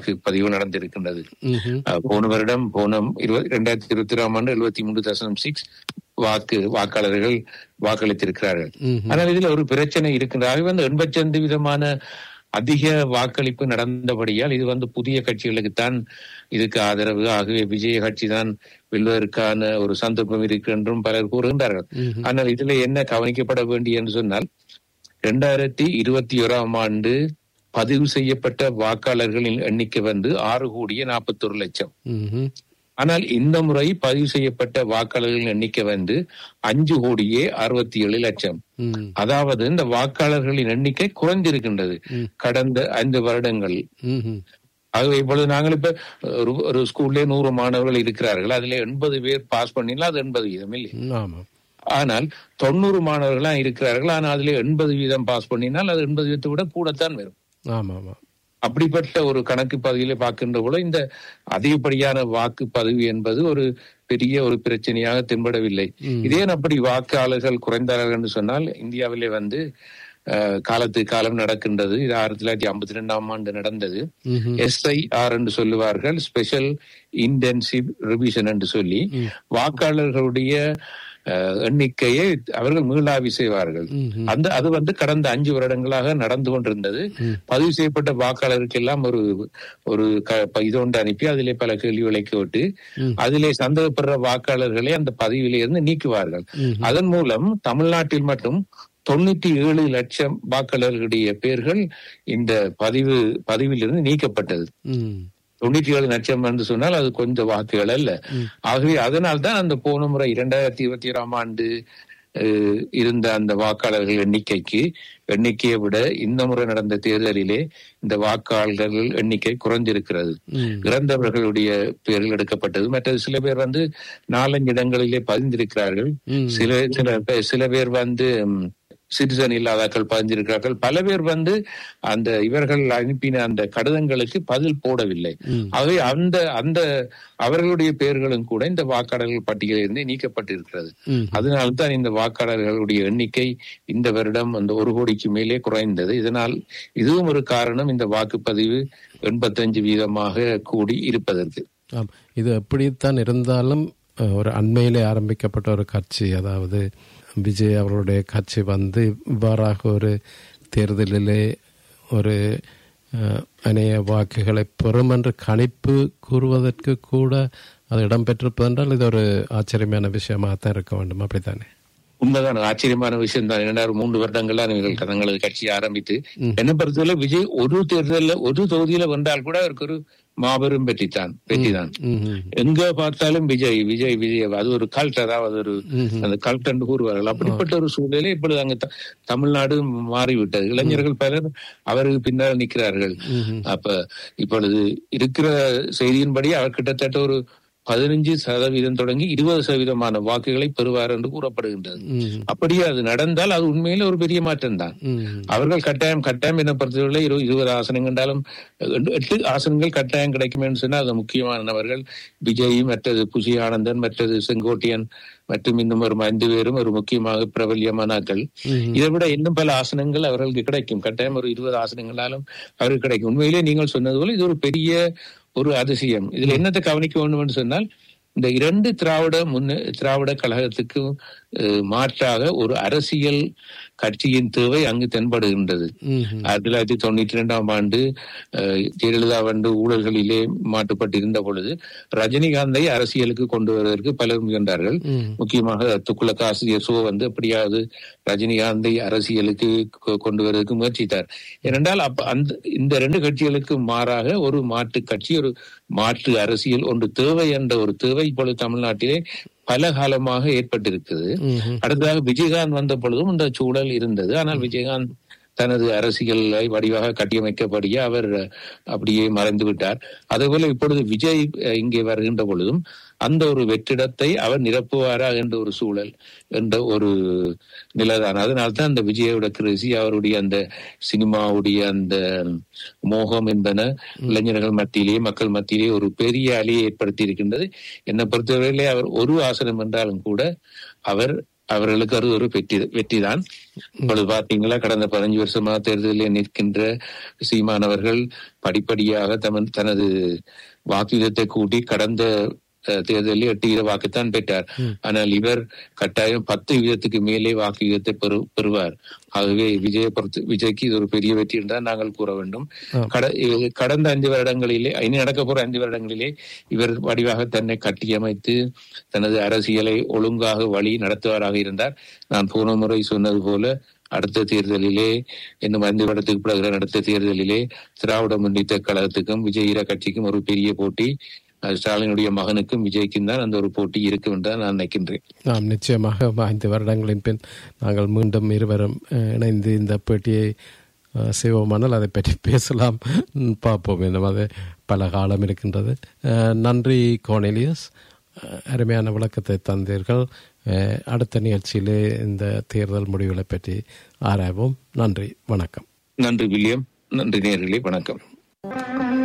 பதிவு நடந்திருக்கின்றது ம்ஹும். அஹ், போன வருடம் போன இரண்டாயிரத்தி இருபத்தி ஆறாம் ஆண்டு எழுபத்தி மூன்று தசனம் சிக்ஸ் வாக்கு வாக்காளர்கள் வாக்களித்திருக்கிறார்கள் ம்ஹும். ஆனால் இதுல ஒரு பிரச்சனை இருக்கின்றது ஆகவே வந்து எண்பத்தி விதமான அதிக வாக்களிப்பு நடந்தபடியால் இது வந்து புதிய கட்சிகளுக்குத்தான் இதுக்கு ஆதரவு ஆகவே விஜய கட்சி தான் வெல்வதற்கான ஒரு சந்தர்ப்பம் இருக்கு என்றும் பலர் கூறுகின்றார்கள் ம்ஹும். ஆனால் இதுல என்ன கவனிக்கப்பட வேண்டிய என்று சொன்னால் இரண்டாயிரத்தி இருபத்தி ஓராம் ஆண்டு பதிவு செய்யப்பட்ட வாக்காளர்களின் எண்ணிக்கை வந்து ஆறு கோடியே நாற்பத்தொரு லட்சம் ம்ஹும். ஆனால் இந்த முறை பதிவு செய்யப்பட்ட வாக்காளர்களின் எண்ணிக்கை வந்து அஞ்சு கோடியே அறுபத்தி ஏழு லட்சம் ம். அதாவது இந்த வாக்காளர்களின் எண்ணிக்கை குறைந்திருக்கின்றது ம். கடந்த ஐந்து வருடங்கள் ம்ஹும். ஆகவே இப்பொழுது நாங்கள் இப்ப ஒரு ஒரு ஸ்கூல்லே நூறு மாணவர்கள் இருக்கிறார்கள் அதுல எண்பது பேர் பாஸ் பண்ணினா அது எண்பது வீதம் இல்லை ம், ஆமாம் ஆனால் தொண்ணூறு மாணவர்களா இருக்கிறார்கள் ஆனால் அதுல எண்பது வீதம் பாஸ் பண்ணினால் அது எண்பது வீதத்தை விட கூடத்தான் வரும் ஆமா ஆமா அப்படிப்பட்ட ஒரு கணக்கு பதிவிலே பார்க்கின்ற போல இந்த அதிகப்படியான வாக்கு பதிவு என்பது ஒரு பெரிய ஒரு பிரச்சனையாக தென்படவில்லை ம். இதே அப்படி வாக்காளர்கள் குறைந்தார்கள் என்று சொன்னால் இந்தியாவிலே வந்து அஹ், காலத்து காலம் நடக்கின்றது இது ஆயிரத்தி தொள்ளாயிரத்தி ஐம்பத்தி ரெண்டாம் ஆண்டு நடந்தது ம்ஹும். எஸ்ஐஆர் என்று சொல்லுவார்கள் ஸ்பெஷல் இன்டென்சிவ் ரிவிஷன் என்று சொல்லி ம். வாக்காளர்களுடைய அஹ், எண்ணிக்கையை அவர்கள் மீளாய்வு செய்வார்கள் ம்ஹும். அந்த அது வந்து கடந்த அஞ்சு வருடங்களாக நடந்து கொண்டிருந்தது ம். பதிவு செய்யப்பட்ட வாக்காளருக்கு எல்லாம் ஒரு ஒரு க- ப- இது ஒன்று அனுப்பி அதிலே பல கேள்விகளை கேட்டு ம். அதிலே சந்தேகப்படுற வாக்காளர்களை அந்த பதிவிலே இருந்து நீக்குவார்கள் ம்ஹும். அதன் மூலம் தமிழ்நாட்டில் மட்டும் தொண்ணூத்தி ஏழு லட்சம் வாக்காளர்களுடைய பெயர்கள் இந்த பதிவு பதிவிலிருந்து நீக்கப்பட்டது ம். தொண்ணூத்தி ஏழு லட்சம் என்று சொன்னால் அது கொஞ்சம் வாக்குகள் அல்ல ம். ஆகவே அதனால்தான் அந்த போன முறை இரண்டாயிரத்தி இருபத்தி ஏழாம் ஆண்டு அஹ், இருந்த அந்த வாக்காளர்கள் எண்ணிக்கைக்கு எண்ணிக்கையை விட இந்த முறை நடந்த தேர்தலிலே இந்த வாக்காளர்கள் எண்ணிக்கை குறைந்திருக்கிறது ம். இறந்தவர்களுடைய பெயர்கள் எடுக்கப்பட்டது மற்றது சில பேர் வந்து நாலஞ்சு இடங்களிலே பதிந்திருக்கிறார்கள் ம். சில சில பே- சில பேர் வந்து சிட்டிசன் இல்லாதாக்கள் பதிந்திருக்கிறார்கள் பல பேர் வந்து அந்த இவர்கள் அனுப்பின அந்த கடிதங்களுக்கு பதில் போடவில்லை ம். ஆகவே அந்த அந்த அவர்களுடைய பெயர்களும் கூட இந்த வாக்காளர்கள் பட்டியலில் இருந்து நீக்கப்பட்டிருக்கிறது ம். அதனால்தான் இந்த வாக்காளர்களுடைய எண்ணிக்கை இந்த வருடம் அந்த ஒரு கோடிக்கு மேலே குறைந்தது இதனால் இதுவும் ஒரு காரணம் இந்த வாக்குப்பதிவு எண்பத்தஞ்சு வீதமாக கூடி இருப்பதற்கு ஆம். இது எப்படித்தான் இருந்தாலும் அஹ், ஒரு அண்மையிலே ஆரம்பிக்கப்பட்ட ஒரு கட்சி அதாவது விஜய் அவர்களுடைய கட்சி வந்து இவ்வாறாக ஒரு தேர்தலிலே ஒரு அஹ், அநேக வாக்குகளை பெறும் என்று கணிப்பு கூறுவதற்கு கூட அது இடம்பெற்றிருப்பது என்றால் இது ஒரு ஆச்சரியமான விஷயமாக தான் இருக்க வேண்டும் அப்படித்தானே உண்மைதான் ஆச்சரியமான விஷயம் தான் இரண்டாயிரம் மூன்று வருடங்களா இவர்கள் தங்களது கட்சி ஆரம்பித்து ம். என்ன பொறுத்தவரை விஜய் ஒரு தேர்தல்ல ஒரு தொகுதியில வென்றால் கூட அவருக்கு ஒரு மாபெரும் வெற்றிதான் வெற்றிதான் ம்ஹும். எங்க பார்த்தாலும் விஜய் விஜய் விஜய் அது ஒரு கல்ட் அதாவது ஒரு ம்ஹும். அந்த கல்ட் என்று கூறுவார்கள் அப்படிப்பட்ட ஒரு சூழ்நிலை இப்பொழுது அங்க த- தமிழ்நாடு மாறிவிட்டது இளைஞர்கள் பலர் அவருக்கு பின்னால் நிற்கிறார்கள் ம்ஹும். அப்ப இப்பொழுது இருக்கிற செய்தியின்படி அவர் கிட்டத்தட்ட ஒரு பதினஞ்சு சதவீதம் தொடங்கி இருபது சதவீதமான வாக்குகளை பெறுவார் என்று கூறப்படுகின்றது ம்ஹும். அப்படியே அது நடந்தால் அது உண்மையில ஒரு பெரிய மாற்றம் தான் ம்ஹும். அவர்கள் கட்டாயம் கட்டாயம் என்ன பொறுத்தவரை இரு இருபது ஆசனம் கண்டாலும் எட்டு- எட்டு ஆசனங்கள் கட்டாயம் கிடைக்கும்னு சொன்னா அது முக்கியமானவர்கள் விஜய் மற்றது புசி ஆனந்தன் மற்றது செங்கோட்டையன் மற்றும் இன்னும் ஒரு ஐந்து பேரும் ஒரு முக்கியமாக பிரபல்யமானாக்கள் ம்ஹும். இதை விட இன்னும் பல ஆசனங்கள் அவர்களுக்கு கிடைக்கும் கட்டாயம் ஒரு இருபது ஆசனங்களாலும் அவருக்கு கிடைக்கும் உண்மையிலே நீங்கள் சொன்னது போல இது ஒரு பெரிய ஒரு அதிசயம் இதுல என்னத்தை கவனிக்க வேண்டும் என்று சொன்னால் இந்த இரண்டு திராவிட முன்ன திராவிட கழகத்துக்கு அஹ், மாற்றாக ஒரு அரசியல் கட்சியின் தேவை அங்கு தென்படுகின்றது ம்ஹும். ஆயிரத்தி தொள்ளாயிரத்தி தொண்ணூற்றி இரண்டாம் ஆண்டு அஹ், ஜெயலலிதா வந்து ஊழல்களிலே மாட்டுப்பட்டிருந்த பொழுது ரஜினிகாந்தை அரசியலுக்கு கொண்டு வருவதற்கு பலர் முயன்றார்கள் ம்ஹும். முக்கியமாக துக்குளக் ஆசிரியர் சோ வந்து எப்படியாவது ரஜினிகாந்தை அரசியலுக்கு கொ- கொண்டு வருவதற்கு முயற்சித்தார் ஏனென்றால் அப்ப அந்த இந்த ரெண்டு கட்சிகளுக்கு மாறாக ஒரு மாற்று கட்சி ஒரு மாற்று அரசியல் ஒன்று தேவை என்ற ஒரு தேவை இப்பொழுது தமிழ்நாட்டிலே பல காலமாக ஏற்பட்டிருக்கிறது ம்ஹும். அடுத்ததாக விஜயகாந்த் வந்த பொழுதும் இந்த சூழல் இருந்தது ஆனால் விஜயகாந்த் தனது அரசியலை வடிவாக கட்டியமைக்கப்படியே அவர் அப்படியே மறைந்து விட்டார் அதேபோல இப்பொழுது விஜய் அஹ், இங்கே வருகின்ற பொழுதும் அந்த ஒரு வெற்றிடத்தை அவர் நிரப்புவாரா என்ற ஒரு சூழல் என்ற ஒரு நிலைதான் அதனால்தான் அந்த விஜயோட கிருஷி அவருடைய அந்த சினிமாவுடைய அந்த மோகம் என்பன இளைஞர்கள் மத்தியிலேயே மக்கள் மத்தியிலேயே ஒரு பெரிய அலையை ஏற்படுத்தி இருக்கின்றது என்னை பொறுத்தவரையிலே அவர் ஒரு ஆசனம் என்றாலும் கூட அவர் அவர்களுக்கு அது ஒரு வெற்றி வெற்றிதான் இப்பொழுது பாத்தீங்களா கடந்த பதினஞ்சு வருஷமா தேர்தலில் நிற்கின்ற சீமானவர்கள் படிப்படியாக தமன் தனது வாக்குவிதத்தை கூட்டி கடந்த அஹ், தேர்தலில் எட்டு வீத வாக்குத்தான் பெற்றார் ஆனால் இவர் கட்டாயம் பத்து வீதத்துக்கு மேலே வாக்கு வீதத்தை பெறு பெறுவார் ஆகவே விஜய பொறுத்து விஜய்க்கு இது ஒரு பெரிய வெற்றி என்றுதான் நாங்கள் கூற வேண்டும் கட- இது கடந்த அஞ்சு வருடங்களிலே இனி நடக்க போற அஞ்சு வருடங்களிலே இவர் வடிவாக தன்னை கட்டியமைத்து தனது அரசியலை ஒழுங்காக வழி நடத்துவாராக இருந்தார் நான் போன முறை சொன்னது போல அடுத்த தேர்தலிலே இன்னும் ஐந்து வருடத்துக்கு பிறகு அடுத்த தேர்தலிலே திராவிட முன்னேற்ற கழகத்துக்கும் விஜய் ஈர கட்சிக்கும் ஒரு பெரிய போட்டி அது ஸ்டாலினுடைய மகனுக்கும் விஜய்க்கும் தான் அந்த ஒரு போட்டி இருக்கும் என்று தான் நான் நினைக்கின்றேன் நாம் நிச்சயமாக ஐந்து வருடங்களின் பின் நாங்கள் மீண்டும் இருவரும் அஹ், இணைந்து இந்த பேட்டியை அஹ், செய்வோமானால் அதை பற்றி பேசலாம் ம், பார்ப்போம் இன்னும் அது பல காலம் இருக்கின்றது அஹ், நன்றி கோனேலியஸ் அஹ், அருமையான விளக்கத்தை தந்தீர்கள் அஹ், அடுத்த நிகழ்ச்சியிலே இந்த தேர்தல் முடிவுகளை பற்றி ஆராய்வோம் நன்றி வணக்கம் நன்றி வில்லியம் நன்றி நேர்களே வணக்கம்